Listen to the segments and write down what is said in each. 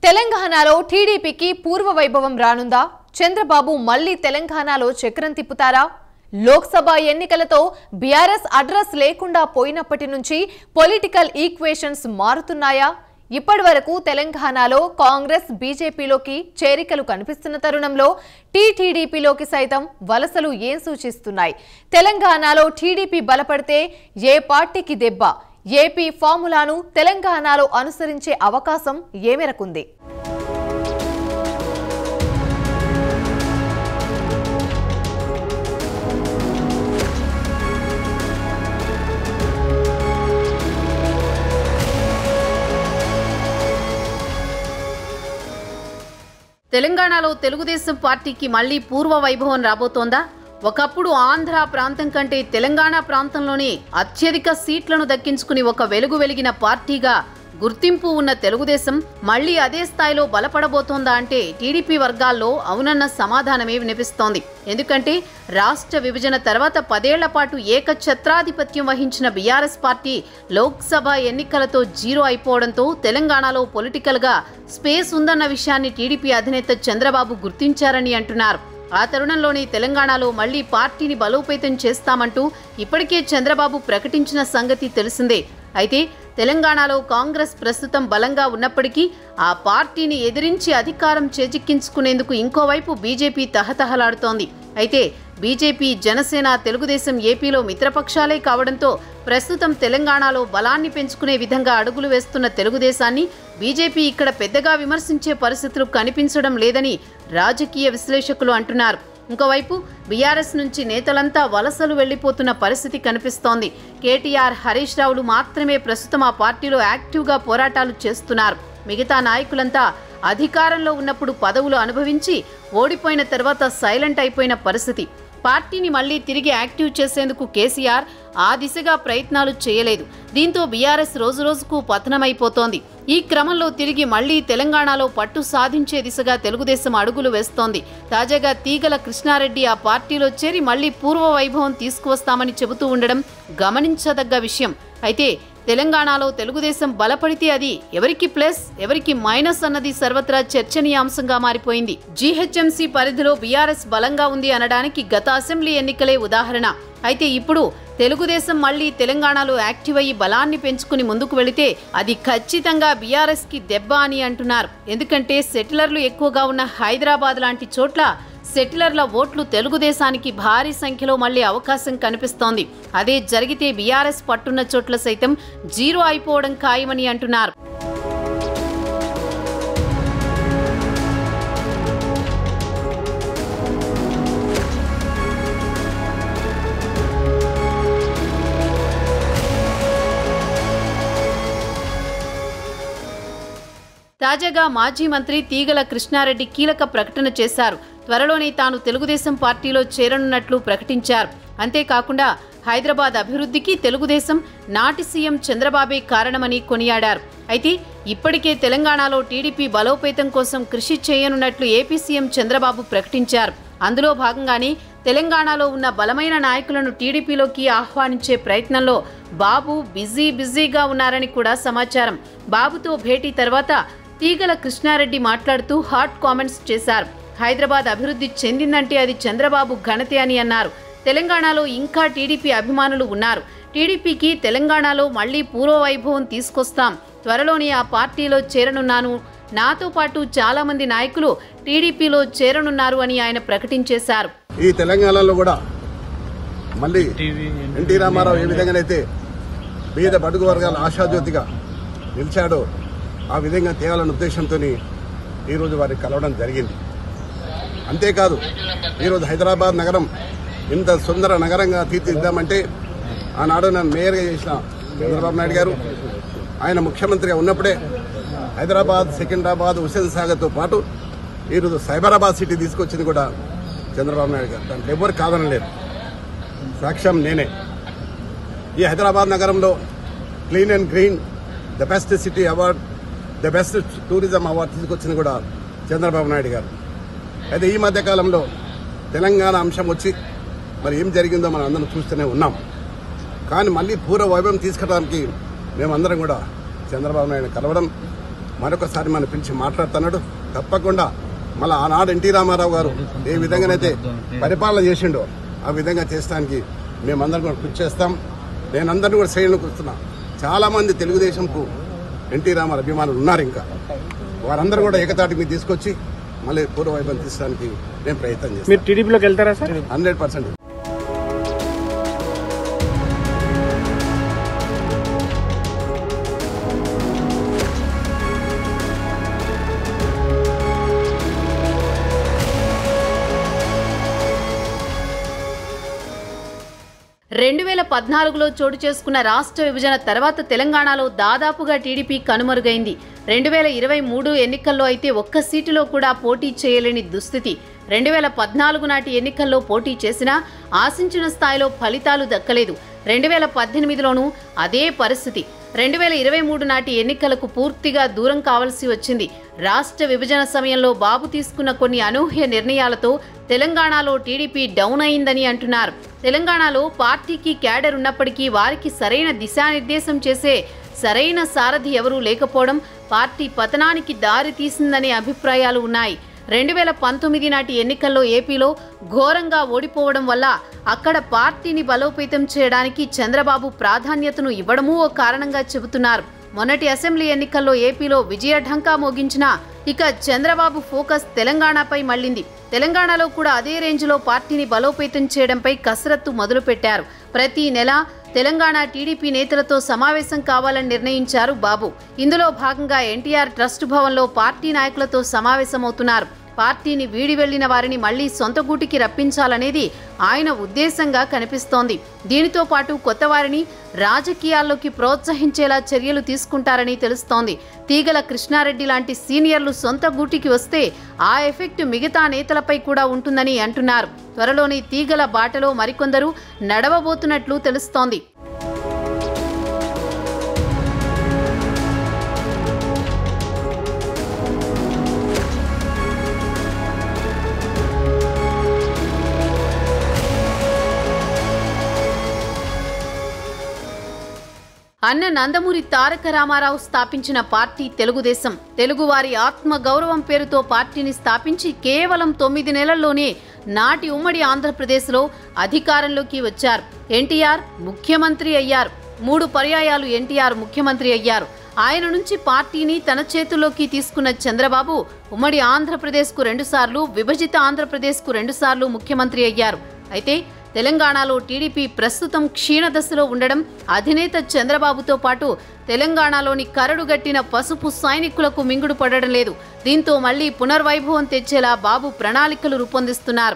తెలంగాణలో టీడీపీకి పూర్వ వైభవం రానుందా చంద్రబాబు మళ్లీ తెలంగాణలో చక్రం తిప్పుతారా లోక్సభ ఎన్నికలతో బీఆర్ఎస్ అడ్రస్ లేకుండా పోయినప్పటి నుంచి పొలిటికల్ ఈక్వేషన్స్ మారుతున్నాయా ఇప్పటి వరకు తెలంగాణలో కాంగ్రెస్ బీజేపీలోకి చేరికలు కనిపిస్తున్న తరుణంలో టీటీడీపీలోకి సైతం వలసలు ఏం సూచిస్తున్నాయి తెలంగాణలో టీడీపీ బలపడితే ఏ పార్టీకి దెబ్బ ఏపీ ఫార్ములాను తెలంగాణలో అనుసరించే అవకాశం ఏ మేరకుంది తెలంగాణలో తెలుగుదేశం పార్టీకి మళ్లీ పూర్వ వైభవం రాబోతోందా ఒకప్పుడు ఆంధ్ర ప్రాంతం కంటే తెలంగాణ ప్రాంతంలోనే అత్యధిక సీట్లను దక్కించుకుని ఒక వెలుగు వెలిగిన పార్టీగా గుర్తింపు ఉన్న తెలుగుదేశం మళ్లీ అదే స్థాయిలో బలపడబోతోందా అంటే టీడీపీ వర్గాల్లో అవునన్న సమాధానమే వినిపిస్తోంది ఎందుకంటే రాష్ట్ర విభజన తర్వాత పదేళ్ల పాటు ఏకఛత్రాధిపత్యం వహించిన బీఆర్ఎస్ పార్టీ లోక్సభ ఎన్నికలతో జీరో అయిపోవడంతో తెలంగాణలో పొలిటికల్గా స్పేస్ ఉందన్న విషయాన్ని టీడీపీ అధినేత చంద్రబాబు గుర్తించారని అంటున్నారు ఆ తరుణంలోనే తెలంగాణలో మళ్లీ పార్టీని బలోపేతం చేస్తామంటూ ఇప్పటికే చంద్రబాబు ప్రకటించిన సంగతి తెలిసిందే అయితే తెలంగాణలో కాంగ్రెస్ ప్రస్తుతం బలంగా ఉన్నప్పటికీ ఆ పార్టీని ఎదిరించి అధికారం చేజిక్కించుకునేందుకు ఇంకోవైపు బీజేపీ తహతహలాడుతోంది అయితే బీజేపీ జనసేన తెలుగుదేశం ఏపీలో మిత్రపక్షాలే కావడంతో ప్రస్తుతం తెలంగాణలో బలాన్ని పెంచుకునే విధంగా అడుగులు వేస్తున్న తెలుగుదేశాన్ని బీజేపీ ఇక్కడ పెద్దగా విమర్శించే పరిస్థితులు కనిపించడం లేదని రాజకీయ విశ్లేషకులు అంటున్నారు ఇంకోవైపు బీఆర్ఎస్ నుంచి నేతలంతా వలసలు వెళ్లిపోతున్న పరిస్థితి కనిపిస్తోంది కేటీఆర్ హరీష్ రావులు మాత్రమే ప్రస్తుతం ఆ పార్టీలో యాక్టివ్గా పోరాటాలు చేస్తున్నారు మిగతా నాయకులంతా అధికారంలో ఉన్నప్పుడు పదవులు అనుభవించి ఓడిపోయిన తర్వాత సైలెంట్ అయిపోయిన పరిస్థితి పార్టీని మళ్లీ తిరిగి యాక్టివ్ చేసేందుకు కేసీఆర్ ఆ దిశగా ప్రయత్నాలు చేయలేదు దీంతో బీఆర్ఎస్ రోజురోజుకు పతనమైపోతోంది ఈ క్రమంలో తిరిగి మళ్లీ తెలంగాణలో పట్టు సాధించే దిశగా తెలుగుదేశం అడుగులు వేస్తోంది తాజాగా తీగల కృష్ణారెడ్డి ఆ పార్టీలో చేరి మళ్లీ పూర్వ వైభవం తీసుకువస్తామని చెబుతూ ఉండడం గమనించదగ్గ విషయం అయితే తెలంగాణలో తెలుగుదేశం బలపడితే అది ఎవరికి ప్లస్ ఎవరికి మైనస్ అన్నది సర్వత్రా చర్చనీయాంశంగా మారిపోయింది జీహెచ్ఎంసీ పరిధిలో బీఆర్ఎస్ బలంగా ఉంది అనడానికి గత అసెంబ్లీ ఎన్నికలే ఉదాహరణ అయితే ఇప్పుడు తెలుగుదేశం మళ్లీ తెలంగాణలో యాక్టివ్ అయ్యి బలాన్ని పెంచుకుని ముందుకు వెళితే అది ఖచ్చితంగా బీఆర్ఎస్ కి దెబ్బ అని అంటున్నారు ఎందుకంటే సెటిలర్లు ఎక్కువగా ఉన్న హైదరాబాద్ లాంటి చోట్ల సెటిలర్ల ఓట్లు తెలుగుదేశానికి భారీ సంఖ్యలో మళ్లీ అవకాశం కనిపిస్తోంది అదే జరిగితే బీఆర్ఎస్ పట్టున్న చోట్ల సైతం జీరో అయిపోవడం ఖాయమని అంటున్నారు తాజాగా మాజీ మంత్రి తీగల కృష్ణారెడ్డి కీలక ప్రకటన చేశారు త్వరలోనే తాను తెలుగుదేశం పార్టీలో చేరనున్నట్లు ప్రకటించారు అంతేకాకుండా హైదరాబాద్ అభివృద్ధికి తెలుగుదేశం నాటి సీఎం చంద్రబాబే కారణమని కొనియాడారు అయితే ఇప్పటికే తెలంగాణలో టీడీపీ బలోపేతం కోసం కృషి చేయనున్నట్లు ఏపీ సీఎం చంద్రబాబు ప్రకటించారు అందులో భాగంగానే తెలంగాణలో ఉన్న బలమైన నాయకులను టీడీపీలోకి ఆహ్వానించే ప్రయత్నంలో బాబు బిజీ బిజీగా ఉన్నారని కూడా సమాచారం బాబుతో భేటీ తర్వాత తీగల కృష్ణారెడ్డి మాట్లాడుతూ హాట్ కామెంట్స్ చేశారు హైదరాబాద్ అభివృద్ధి చెందిందంటే అది చంద్రబాబు ఘనతే అని అన్నారు తెలంగాణలో ఇంకా టీడీపీ అభిమానులు ఉన్నారు టీడీపీకి తెలంగాణలో మళ్లీ పూర్వ వైభవం తీసుకొస్తాం త్వరలోనే ఆ పార్టీలో చేరనున్నాను నాతో పాటు చాలా మంది నాయకులు టీడీపీలో చేరనున్నారు అని ఆయన ప్రకటించేశారు ఈ తెలంగాణలో కూడా మళ్ళీ ఎన్టీ రామారావు ఏ విధంగానైతే పేద బడుగు వర్గాల ఆశాజ్యోతిగా నిలిచాడో ఆ విధంగా తేవాలన్న ఉద్దేశంతో ఈరోజు వారిని కలవడం జరిగింది అంతేకాదు ఈరోజు హైదరాబాద్ నగరం ఇంత సుందర నగరంగా తీర్చిదిద్దామంటే ఆనాడు నన్ను మేయర్గా చేసిన చంద్రబాబు నాయుడు గారు ఆయన ముఖ్యమంత్రిగా ఉన్నప్పుడే హైదరాబాద్ సికింద్రాబాద్ హుసేన్ సాగర్తో పాటు ఈరోజు సైబరాబాద్ సిటీ తీసుకొచ్చింది కూడా చంద్రబాబు నాయుడు గారు దాంట్లో ఎవరు కాదనలేరు సాక్ష్యం నేనే ఈ హైదరాబాద్ నగరంలో clean and green the best city award the best tourism award తీసుకొచ్చింది కూడా చంద్రబాబు నాయుడు గారు అయితే ఈ మధ్య కాలంలో తెలంగాణ అంశం వచ్చి మరి ఏం జరిగిందో మనం అందరం చూస్తూనే ఉన్నాం కానీ మళ్ళీ పూర్వ వైభవం తీసుకురావడానికి మేమందరం కూడా చంద్రబాబు నాయుడు కలవడం మరొకసారి మనం పిలిచి మాట్లాడుతున్నాడు తప్పకుండా మళ్ళీ ఆనాడు ఎన్టీ రామారావు గారు ఏ విధంగానైతే పరిపాలన చేసిండో ఆ విధంగా చేసడానికి మేమందరం కూడా కృషి చేస్తాం నేనందరినీ కూడా శ్రేణులకు వస్తున్నా చాలా మంది తెలుగుదేశంకు ఎన్టీ రామారావు అభిమానులు ఉన్నారు ఇంకా వారందరూ కూడా ఏకతాటి మీద తీసుకొచ్చి మళ్ళీ పూర్వ వైభవం తీసడానికి నేను ప్రయత్నం చేస్తాను మీరు టీడీపీలోకి వెళ్తారా సార్ హండ్రెడ్ పర్సెంట్ రెండు వేల పద్నాలుగులో చోటు చేసుకున్న రాష్ట్ర విభజన తర్వాత తెలంగాణలో దాదాపుగా టీడీపీ కనుమరుగైంది రెండు వేల ఇరవై మూడు ఎన్నికల్లో అయితే ఒక్క సీటులో కూడా పోటీ చేయలేని దుస్థితి రెండు వేల పద్నాలుగు నాటి ఎన్నికల్లో పోటీ చేసినా ఆశించిన స్థాయిలో ఫలితాలు దక్కలేదు రెండు వేల పద్దెనిమిదిలోనూ అదే పరిస్థితి రెండు వేల ఇరవై మూడు నాటి ఎన్నికలకు పూర్తిగా దూరం కావాల్సి వచ్చింది రాష్ట్ర విభజన సమయంలో బాబు తీసుకున్న కొన్ని అనూహ్య నిర్ణయాలతో తెలంగాణలో టీడీపీ డౌన్ అయిందని అంటున్నారు తెలంగాణలో పార్టీకి క్యాడర్ ఉన్నప్పటికీ వారికి సరైన దిశానిర్దేశం చేసే సరైన సారథి ఎవరూ లేకపోవడం పార్టీ పతనానికి దారి తీసిందనే అభిప్రాయాలు ఉన్నాయి రెండు వేల పంతొమ్మిది నాటి ఎన్నికల్లో ఏపీలో ఘోరంగా ఓడిపోవడం వల్ల అక్కడ పార్టీని బలోపేతం చేయడానికి చంద్రబాబు ప్రాధాన్యతను ఇవ్వడమూ ఓ కారణంగా చెబుతున్నారు మొన్నటి అసెంబ్లీ ఎన్నికల్లో ఏపీలో విజయ ఢంకా మోగించిన ఇక చంద్రబాబు ఫోకస్ తెలంగాణపై మళ్ళింది తెలంగాణలో కూడా అదే రేంజ్లో పార్టీని బలోపేతం చేయడంపై కసరత్తు మొదలుపెట్టారు ప్రతి నెల తెలంగాణ టీడీపీ నేతలతో సమావేశం కావాలని నిర్ణయించారు బాబు ఇందులో భాగంగా ఎన్టీఆర్ ట్రస్ట్ భవన్లో పార్టీ నాయకులతో సమావేశమవుతున్నారు పార్టీని వీడి వెళ్లిన వారిని మళ్లీ సొంత గూటికి రప్పించాలనేది ఆయన ఉద్దేశంగా కనిపిస్తోంది దీనితో పాటు కొత్త వారిని రాజకీయాల్లోకి ప్రోత్సహించేలా చర్యలు తీసుకుంటారని తెలుస్తోంది తీగల కృష్ణారెడ్డి లాంటి సీనియర్లు సొంత గూటికి వస్తే ఆ ఎఫెక్ట్ మిగతా నేతలపై కూడా ఉంటుందని అంటున్నారు త్వరలోని తీగల బాటలో మరికొందరు నడవబోతున్నట్లు తెలుస్తోంది అన్న నందమూరి తారక రామారావు స్థాపించిన పార్టీ తెలుగుదేశం తెలుగువారి ఆత్మ గౌరవం పేరుతో పార్టీని స్థాపించి కేవలం తొమ్మిది నెలల్లోనే నాటి ఉమ్మడి ఆంధ్రప్రదేశ్లో అధికారంలోకి వచ్చారు ఎన్టీఆర్ ముఖ్యమంత్రి అయ్యారు మూడు పర్యాయాలు ఎన్టీఆర్ ముఖ్యమంత్రి అయ్యారు ఆయన నుంచి పార్టీని తన చేతుల్లోకి తీసుకున్న చంద్రబాబు ఉమ్మడి ఆంధ్రప్రదేశ్కు రెండుసార్లు విభజిత ఆంధ్రప్రదేశ్కు రెండుసార్లు ముఖ్యమంత్రి అయ్యారు అయితే తెలంగాణలో టీడీపీ ప్రస్తుతం క్షీణదశలో ఉండడం అధినేత చంద్రబాబుతో పాటు తెలంగాణలోని కరడుగట్టిన పసుపు సైనికులకు మింగుడు పడడం లేదు దీంతో మళ్లీ పునర్వైభవం తెచ్చేలా బాబు ప్రణాళికలు రూపొందిస్తున్నారు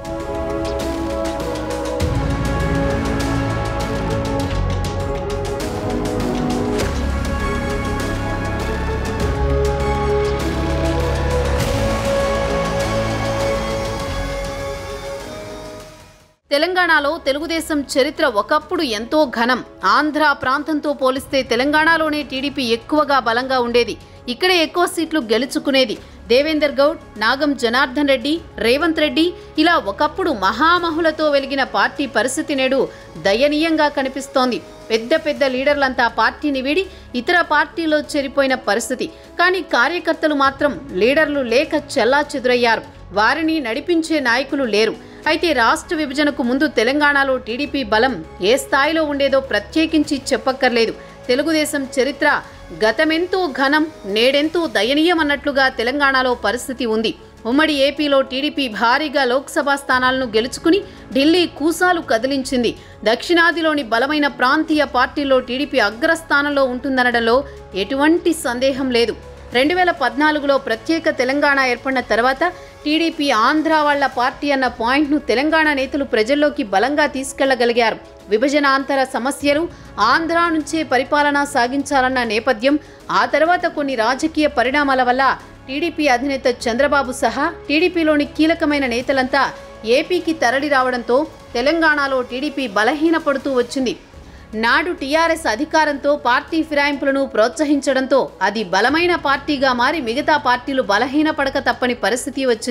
తెలంగాణలో తెలుగుదేశం చరిత్ర ఒకప్పుడు ఎంతో ఘనం ఆంధ్ర ప్రాంతంతో పోలిస్తే తెలంగాణలోనే టీడీపీ ఎక్కువగా బలంగా ఉండేది ఇక్కడే ఎక్కువ సీట్లు గెలుచుకునేది దేవేందర్ గౌడ్ నాగం జనార్దన్ రెడ్డి రేవంత్ రెడ్డి ఇలా ఒకప్పుడు మహామహులతో వెలిగిన పార్టీ పరిస్థితి నేడు దయనీయంగా కనిపిస్తోంది పెద్ద పెద్ద లీడర్లంతా పార్టీని వీడి ఇతర పార్టీలో చేరిపోయిన పరిస్థితి కానీ కార్యకర్తలు మాత్రం లీడర్లు లేక చెల్లా చెదురయ్యారు వారిని నడిపించే నాయకులు లేరు అయితే రాష్ట్ర విభజనకు ముందు తెలంగాణలో టీడీపీ బలం ఏ స్థాయిలో ఉండేదో ప్రత్యేకించి చెప్పక్కర్లేదు తెలుగుదేశం చరిత్ర గతమెంతో ఘనం నేడెంతో దయనీయం అన్నట్లుగా తెలంగాణలో పరిస్థితి ఉంది ఉమ్మడి ఏపీలో టీడీపీ భారీగా లోక్సభ స్థానాలను గెలుచుకుని ఢిల్లీ కూసాలు కదిలించింది దక్షిణాదిలోని బలమైన ప్రాంతీయ పార్టీల్లో టీడీపీ అగ్రస్థానంలో ఉంటుందనడంలో ఎటువంటి సందేహం లేదు రెండు వేల పద్నాలుగులో ప్రత్యేక తెలంగాణ ఏర్పడిన తర్వాత టీడీపీ ఆంధ్ర వాళ్ల పార్టీ అన్న పాయింట్ను తెలంగాణ నేతలు ప్రజల్లోకి బలంగా తీసుకెళ్లగలిగారు విభజనాంతర సమస్యలు ఆంధ్ర నుంచే పరిపాలన సాగించాలన్న నేపథ్యం ఆ తర్వాత కొన్ని రాజకీయ పరిణామాల వల్ల టీడీపీ అధినేత చంద్రబాబు సహా టీడీపీలోని కీలకమైన నేతలంతా ఏపీకి తరలి రావడంతో తెలంగాణలో టీడీపీ బలహీనపడుతూ వచ్చింది నాడు టీఆర్ఎస్ అధికారంతో పార్టీ ఫిరాయింపులను ప్రోత్సహించడంతో అది బలమైన పార్టీగా మారి మిగతా పార్టీలు బలహీనపడక తప్పని పరిస్థితి వచ్చింది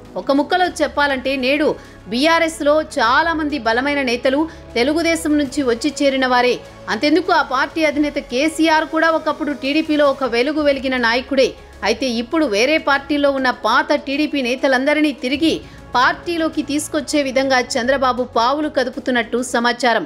ఒక ముక్కలో చెప్పాలంటే నేడు బీఆర్ఎస్లో చాలా మంది బలమైన నేతలు తెలుగుదేశం నుంచి వచ్చి చేరిన వారే అంతెందుకు ఆ పార్టీ అధినేత కేసీఆర్ కూడా ఒకప్పుడు టీడీపీలో ఒక వెలుగు వెలిగిన నాయకుడే అయితే ఇప్పుడు వేరే పార్టీలో ఉన్న పాత టీడీపీ నేతలందరినీ తిరిగి పార్టీలోకి తీసుకొచ్చే విధంగా చంద్రబాబు పావులు కదుపుతున్నట్టు సమాచారం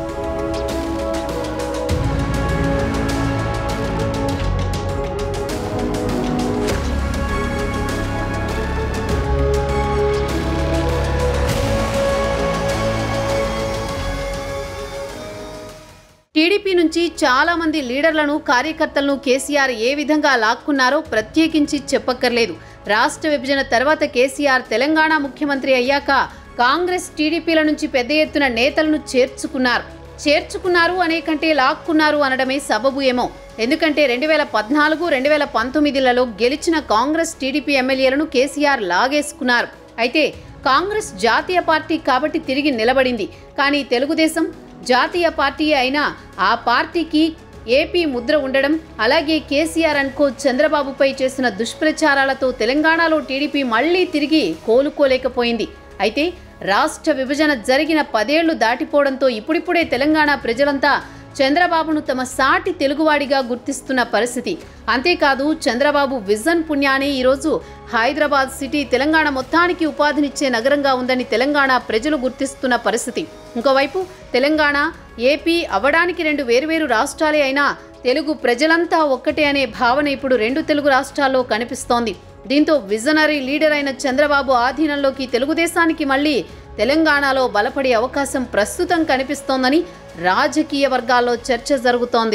టీడీపీ నుంచి చాలా మంది లీడర్లను కార్యకర్తలను కేసీఆర్ ఏ విధంగా లాక్కున్నారో ప్రత్యేకించి చెప్పక్కర్లేదు రాష్ట్ర విభజన తర్వాత కేసీఆర్ తెలంగాణ ముఖ్యమంత్రి అయ్యాక కాంగ్రెస్ టీడీపీల నుంచి పెద్ద ఎత్తున నేతలను చేర్చుకున్నారు చేర్చుకున్నారు అనే కంటే లాక్కున్నారు అనడమే సబబు ఏమో ఎందుకంటే రెండు వేల పద్నాలుగు రెండు వేల పంతొమ్మిదిలలో గెలిచిన కాంగ్రెస్ టీడీపీ ఎమ్మెల్యేలను కేసీఆర్ లాగేసుకున్నారు అయితే కాంగ్రెస్ జాతీయ పార్టీ కాబట్టి తిరిగి నిలబడింది కానీ తెలుగుదేశం జాతీయ పార్టీ అయినా ఆ పార్టీకి ఏపీ ముద్ర ఉండడం అలాగే కేసీఆర్ అనుకో చంద్రబాబుపై చేసిన దుష్ప్రచారాలతో తెలంగాణలో టీడీపీ మళ్లీ తిరిగి కోలుకోలేకపోయింది అయితే రాష్ట్ర విభజన జరిగిన పదేళ్లు దాటిపోవడంతో ఇప్పుడిప్పుడే తెలంగాణ ప్రజలంతా చంద్రబాబును తమ సాటి తెలుగువాడిగా గుర్తిస్తున్న పరిస్థితి అంతేకాదు చంద్రబాబు విజన్ పుణ్యాన్ని ఈరోజు హైదరాబాద్ సిటీ తెలంగాణ మొత్తానికి ఉపాధినిచ్చే నగరంగా ఉందని తెలంగాణ ప్రజలు గుర్తిస్తున్న పరిస్థితి ఇంకోవైపు తెలంగాణ ఏపీ అవడానికి రెండు వేరువేరు రాష్ట్రాలే అయినా తెలుగు ప్రజలంతా ఒక్కటే అనే భావన ఇప్పుడు రెండు తెలుగు రాష్ట్రాల్లో కనిపిస్తోంది దీంతో విజనరీ లీడర్ అయిన చంద్రబాబు ఆధీనంలోకి తెలుగుదేశానికి మళ్ళీ తెలంగాణలో బలపడే అవకాశం ప్రస్తుతం కనిపిస్తోందని రాజకీయ వర్గాల్లో చర్చ జరుగుతోంది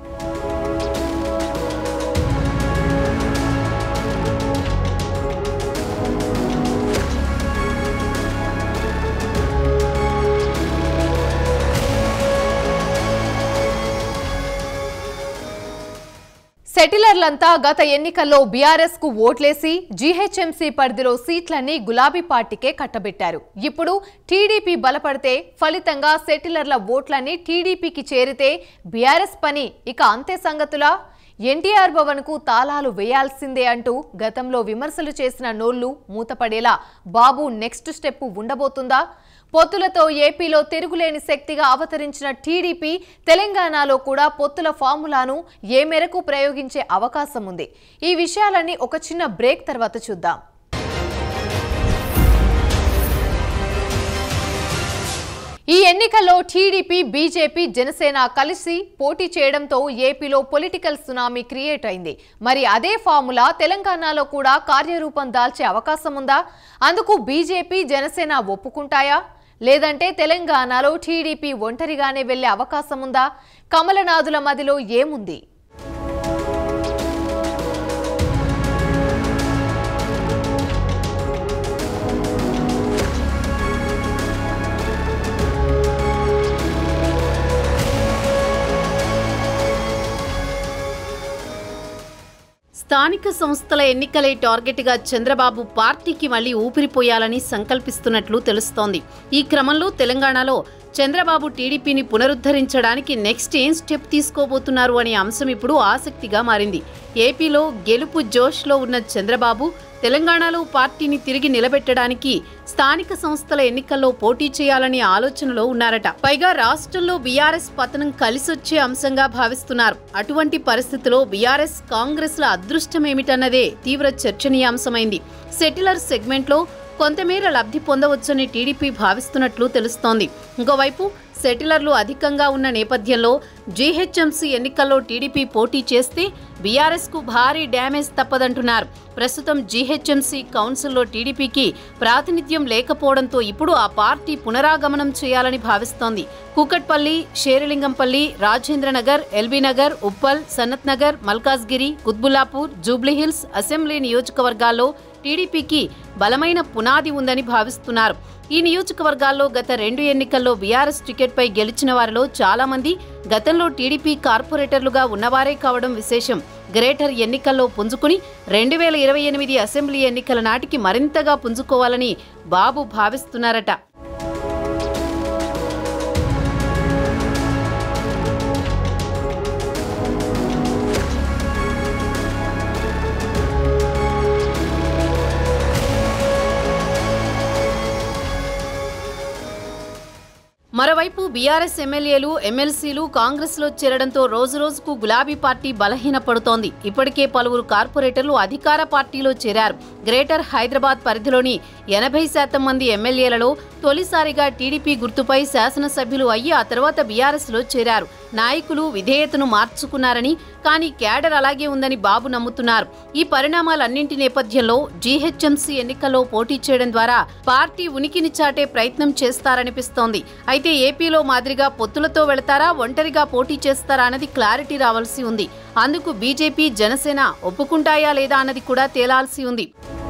సెటిలర్లంతా గత ఎన్నికల్లో బీఆర్ఎస్ కు ఓట్లేసి జీహెచ్ఎంసీ పరిధిలో సీట్లన్నీ గులాబీ పార్టీకే కట్టబెట్టారు ఇప్పుడు టీడీపీ బలపడితే ఫలితంగా సెటిలర్ల ఓట్లన్నీ టీడీపీకి చేరితే బీఆర్ఎస్ పని ఇక అంతే సంగతులా ఎన్టీఆర్ భవన్ కు తాళాలు వేయాల్సిందే అంటూ గతంలో విమర్శలు చేసిన నోళ్లు మూతపడేలా బాబు నెక్స్ట్ స్టెప్ ఉండబోతుందా పొత్తులతో ఏపీలో తిరుగులేని శక్తిగా అవతరించిన టీడీపీ తెలంగాణలో కూడా పొత్తుల ఫార్ములాను ఏ మేరకు ప్రయోగించే అవకాశం ఉంది ఈ విషయాలన్నీ ఒక చిన్న బ్రేక్ తర్వాత చూద్దాం ఈ ఎన్నికల్లో టీడీపీ బీజేపీ జనసేన కలిసి పోటీ చేయడంతో ఏపీలో పొలిటికల్ సునామీ క్రియేట్ అయింది మరి అదే ఫార్ములా తెలంగాణలో కూడా కార్యరూపం దాల్చే అవకాశం ఉందా అందుకు బీజేపీ జనసేన ఒప్పుకుంటాయా లేదంటే తెలంగాణలో టీడీపీ ఒంటరిగానే వెళ్లే అవకాశం ఉందా కమలనాథుల మదిలో ఏముంది స్థానిక సంస్థల ఎన్నికలే టార్గెట్గా చంద్రబాబు పార్టీకి మళ్లీ ఊపిరిపోయాలని సంకల్పిస్తున్నట్లు తెలుస్తోంది ఈ క్రమంలో తెలంగాణలో చంద్రబాబు టీడీపీని పునరుద్ధరించడానికి నెక్స్ట్ ఏం స్టెప్ తీసుకోబోతున్నారు అనే అంశం ఇప్పుడు ఆసక్తిగా మారింది ఏపీలో గెలుపు జోష్లో ఉన్న చంద్రబాబు తెలంగాణలో పార్టీని తిరిగి నిలబెట్టడానికి స్థానిక సంస్థల ఎన్నికల్లో పోటీ చేయాలనే ఆలోచనలో ఉన్నారట పైగా రాష్ట్రంలో బీఆర్ఎస్ పతనం కలిసొచ్చే అంశంగా భావిస్తున్నారు అటువంటి పరిస్థితిలో బీఆర్ఎస్ కాంగ్రెస్ల అదృష్టం ఏమిటన్నదే తీవ్ర చర్చనీయాంశమైంది సెటిలర్ సెగ్మెంట్లో కొంతమేర లబ్ధి పొందవచ్చని టీడీపీ భావిస్తున్నట్లు తెలుస్తోంది ఇంకోవైపు సెటిలర్లు అధికంగా ఉన్న నేపథ్యంలో జీహెచ్ఎంసీ ఎన్నికల్లో టీడీపీ పోటీ చేస్తే బీఆర్ఎస్కు భారీ డ్యామేజ్ తప్పదంటున్నారు ప్రస్తుతం జీహెచ్ఎంసీ కౌన్సిల్లో టీడీపీకి ప్రాతినిధ్యం లేకపోవడంతో ఇప్పుడు ఆ పార్టీ పునరాగమనం చేయాలని భావిస్తోంది కూకట్పల్లి షేరలింగంపల్లి రాజేంద్రనగర్ ఎల్బీనగర్ ఉప్పల్ సనత్ నగర్ మల్కాజ్గిరి కుత్బుల్లాపూర్ జూబ్లీహిల్స్ అసెంబ్లీ నియోజకవర్గాల్లో టీడీపీకి బలమైన పునాది ఉందని భావిస్తున్నారు ఈ నియోజకవర్గాల్లో గత రెండు ఎన్నికల్లో బీఆర్ఎస్ టికెట్పై గెలిచిన వారిలో చాలా మంది గతంలో టీడీపీ కార్పొరేటర్లుగా ఉన్నవారే కావడం విశేషం గ్రేటర్ ఎన్నికల్లో పుంజుకుని రెండు వేల ఇరవై ఎనిమిది అసెంబ్లీ ఎన్నికల నాటికి మరింతగా పుంజుకోవాలని బాబు భావిస్తున్నారట మరోవైపు బీఆర్ఎస్ ఎమ్మెల్యేలు ఎమ్మెల్సీలు కాంగ్రెస్లో చేరడంతో రోజురోజుకు గులాబీ పార్టీ బలహీనపడుతోంది ఇప్పటికే పలువురు కార్పొరేటర్లు అధికార పార్టీలో చేరారు గ్రేటర్ హైదరాబాద్ పరిధిలోని ఎనభై శాతం మంది ఎమ్మెల్యేలలో తొలిసారిగా టీడీపీ గుర్తుపై శాసనసభ్యులు అయ్యి ఆ తర్వాత బీఆర్ఎస్లో చేరారు నాయకులు విధేయతను మార్చుకున్నారని కానీ క్యాడర్ అలాగే ఉందని బాబు నమ్ముతున్నారు ఈ పరిణామాలన్నింటి నేపథ్యంలో జీహెచ్ఎంసీ ఎన్నికల్లో పోటీ చేయడం ద్వారా పార్టీ ఉనికిని చాటే ప్రయత్నం చేస్తారనిపిస్తోంది అయితే ఏపీలో మాదిరిగా పొత్తులతో వెళతారా ఒంటరిగా పోటీ చేస్తారా అన్నది క్లారిటీ రావాల్సి ఉంది అందుకు బీజేపీ జనసేన ఒప్పుకుంటాయా లేదా అన్నది కూడా తేలాల్సి ఉంది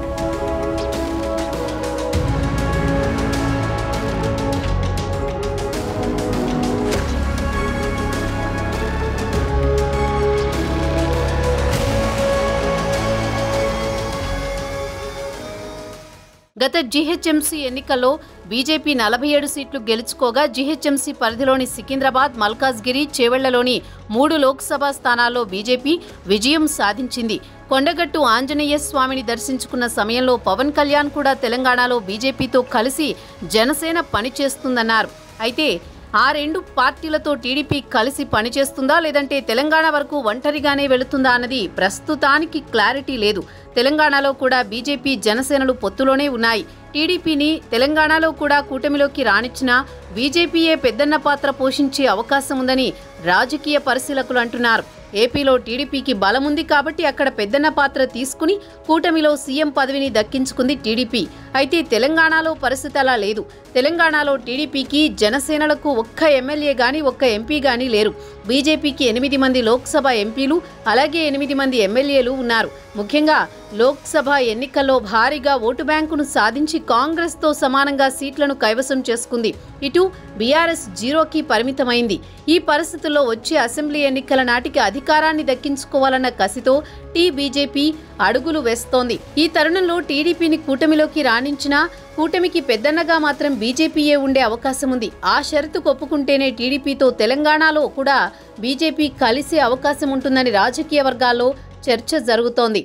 గత జీహెచ్ఎంసీ ఎన్నికల్లో బీజేపీ నలభై ఏడు సీట్లు గెలుచుకోగా జీహెచ్ఎంసీ పరిధిలోని సికింద్రాబాద్ మల్కాజ్గిరి చేవెళ్లలోని మూడు లోక్సభ స్థానాల్లో బీజేపీ విజయం సాధించింది కొండగట్టు ఆంజనేయ స్వామిని దర్శించుకున్న సమయంలో పవన్ కళ్యాణ్ కూడా తెలంగాణలో బీజేపీతో కలిసి జనసేన పనిచేస్తుందన్నారు అయితే ఆ రెండు పార్టీలతో టీడీపీ కలిసి పనిచేస్తుందా లేదంటే తెలంగాణ వరకు ఒంటరిగానే వెళుతుందా అన్నది ప్రస్తుతానికి క్లారిటీ లేదు తెలంగాణలో కూడా బీజేపీ జనసేనలు పొత్తులోనే ఉన్నాయి టీడీపీని తెలంగాణలో కూడా కూటమిలోకి రానిచ్చినా బీజేపీయే పెద్దన్న పాత్ర పోషించే అవకాశం ఉందని రాజకీయ పరిశీలకులు అంటున్నారు ఏపీలో టీడీపీకి బలముంది కాబట్టి అక్కడ పెద్దన్న పాత్ర తీసుకుని కూటమిలో సీఎం పదవిని దక్కించుకుంది టీడీపీ అయితే తెలంగాణలో పరిస్థితి అలా లేదు తెలంగాణలో టీడీపీకి జనసేనలకు ఒక్క ఎమ్మెల్యే గాని ఒక్క ఎంపీ గాని లేరు బీజేపీకి ఎనిమిది మంది లోక్సభ ఎంపీలు అలాగే ఎనిమిది మంది ఎమ్మెల్యేలు ఉన్నారు ముఖ్యంగా లోక్సభ ఎన్నికల్లో భారీగా ఓటు బ్యాంకును సాధించి కాంగ్రెస్తో సమానంగా సీట్లను కైవసం చేసుకుంది ఇటు బీఆర్ఎస్ జీరోకి పరిమితమైంది ఈ పరిస్థితుల్లో వచ్చే అసెంబ్లీ ఎన్నికల నాటికి అధికారాన్ని దక్కించుకోవాలన్న కసితో టీ బీజేపీ అడుగులు వేస్తోంది ఈ తరుణంలో టీడీపీని కూటమిలోకి రాణించినా కూటమికి పెద్దన్నగా మాత్రం బీజేపీయే ఉండే అవకాశం ఉంది ఆ షరతు ఒప్పుకుంటేనే టీడీపీతో తెలంగాణలో కూడా బీజేపీ కలిసే అవకాశం ఉంటుందని రాజకీయ వర్గాల్లో చర్చ జరుగుతోంది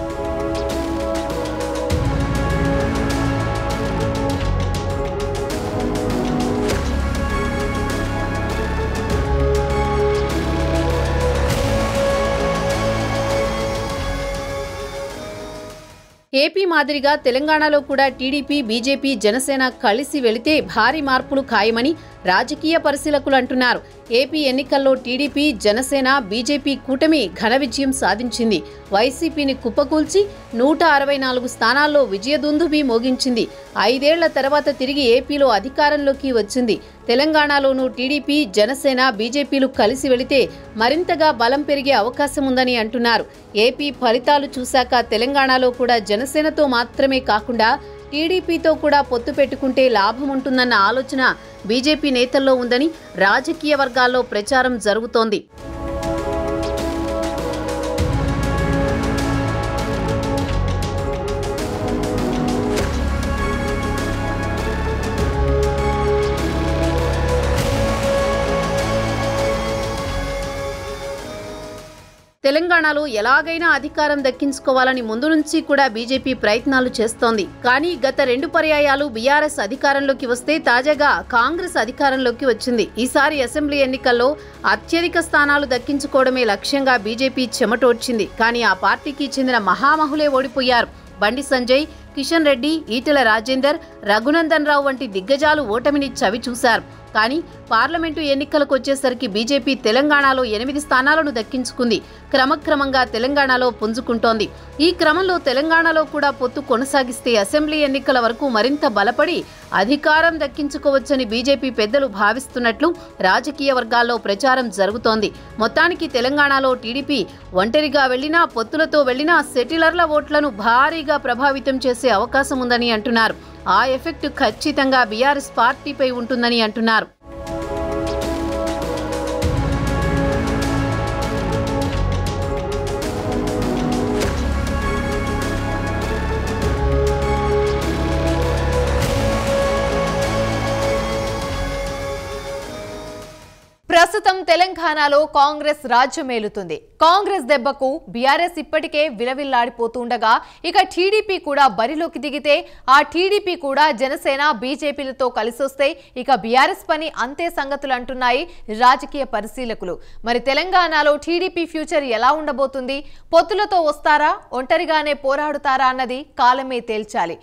ఏపీ మాదిరిగా తెలంగాణలో కూడా టీడీపీ బీజేపీ జనసేన కలిసి వెళితే భారీ మార్పులు ఖాయమని రాజకీయ పరిశీలకులు అంటున్నారు ఏపీ ఎన్నికల్లో టీడీపీ జనసేన బీజేపీ కూటమి ఘన విజయం సాధించింది వైసీపీని కుప్పకూల్చి నూట అరవై నాలుగు స్థానాల్లో విజయదుందుబి మోగించింది ఐదేళ్ల తర్వాత తిరిగి ఏపీలో అధికారంలోకి వచ్చింది తెలంగాణలోనూ టీడీపీ జనసేన బీజేపీలు కలిసి వెళితే మరింతగా బలం పెరిగే అవకాశం ఉందని అంటున్నారు ఏపీ ఫలితాలు చూశాక తెలంగాణలో కూడా జనసేనతో మాత్రమే కాకుండా టీడీపీతో కూడా పొత్తు పెట్టుకుంటే లాభం ఉంటుందన్న ఆలోచన బీజేపీ నేతల్లో ఉందని రాజకీయ వర్గాల్లో ప్రచారం జరుగుతోంది తెలంగాణలో ఎలాగైనా అధికారం దక్కించుకోవాలని ముందు నుంచి కూడా బీజేపీ ప్రయత్నాలు చేస్తోంది కానీ గత రెండు పర్యాయాలు బీఆర్ఎస్ అధికారంలోకి వస్తే తాజాగా కాంగ్రెస్ అధికారంలోకి వచ్చింది ఈసారి అసెంబ్లీ ఎన్నికల్లో అత్యధిక స్థానాలు దక్కించుకోవడమే లక్ష్యంగా బీజేపీ చెమటోడ్చింది కానీ ఆ పార్టీకి చెందిన మహామహులే ఓడిపోయారు బండి సంజయ్ కిషన్ రెడ్డి ఈటెల రాజేందర్ రఘునందన్ రావు వంటి దిగ్గజాలు ఓటమిని చవి చూశారు కానీ పార్లమెంటు ఎన్నికలకు వచ్చేసరికి బీజేపీ తెలంగాణలో ఎనిమిది స్థానాలను దక్కించుకుంది క్రమక్రమంగా తెలంగాణలో పుంజుకుంటోంది ఈ క్రమంలో తెలంగాణలో కూడా పొత్తు కొనసాగిస్తే అసెంబ్లీ ఎన్నికల వరకు మరింత బలపడి అధికారం దక్కించుకోవచ్చని బీజేపీ పెద్దలు భావిస్తున్నట్లు రాజకీయ వర్గాల్లో ప్రచారం జరుగుతోంది మొత్తానికి తెలంగాణలో టీడీపీ ఒంటరిగా వెళ్లినా పొత్తులతో వెళ్లినా సెటిలర్ల ఓట్లను భారీగా ప్రభావితం చేసే అవకాశం ఉందని అంటున్నారు ఆ ఎఫెక్ట్ ఖచ్చితంగా బీఆర్ఎస్ పార్టీపై ఉంటుందని అంటున్నారు ప్రస్తుతం తెలంగాణలో కాంగ్రెస్ రాజ్యమేలుతుంది కాంగ్రెస్ దెబ్బకు బీఆర్ఎస్ ఇప్పటికే విలవిల్లాడిపోతుండగా ఇక టీడీపీ కూడా బరిలోకి దిగితే ఆ టీడీపీ కూడా జనసేన బీజేపీలతో కలిసొస్తే ఇక బీఆర్ఎస్ పని అంతే సంగతులు అంటున్నాయి రాజకీయ పరిశీలకులు మరి తెలంగాణలో టీడీపీ ఫ్యూచర్ ఎలా ఉండబోతుంది పొత్తులతో వస్తారా ఒంటరిగానే పోరాడుతారా అన్నది కాలమే తేల్చాలి